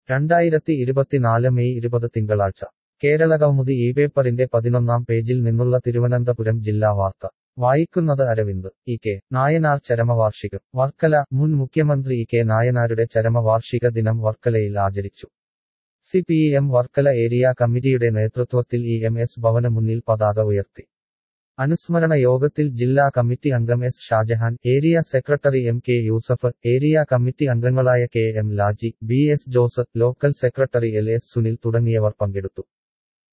രണ്ടായിരത്തി ഇരുപത്തിനാല് മെയ് ഇരുപത് തിങ്കളാഴ്ച കേരള കൗമുദി ഈ പേപ്പറിന്റെ പതിനൊന്നാം പേജിൽ നിന്നുള്ള തിരുവനന്തപുരം ജില്ലാ വാർത്ത വായിക്കുന്നത് അരവിന്ദ് ഇ കെ നായനാർ ചരമവാർഷികം വർക്കല മുൻ മുഖ്യമന്ത്രി ഇ കെ നായനാരുടെ ചരമവാർഷിക ദിനം വർക്കലയിൽ ആചരിച്ചു C P M Varkala area കമ്മിറ്റിയുടെ നേതൃത്വത്തിൽ ഇ എം എസ് ഭവന് മുന്നിൽ പതാക ഉയർത്തി അനുസ്മരണ യോഗത്തിൽ ജില്ലാ കമ്മിറ്റി അംഗം S Shajahan area secretary M K Yusuf area committee അംഗങ്ങളായ K M Laji B S Joseph local secretary L S Sunil തുടങ്ങിയവർ പങ്കെടുത്തു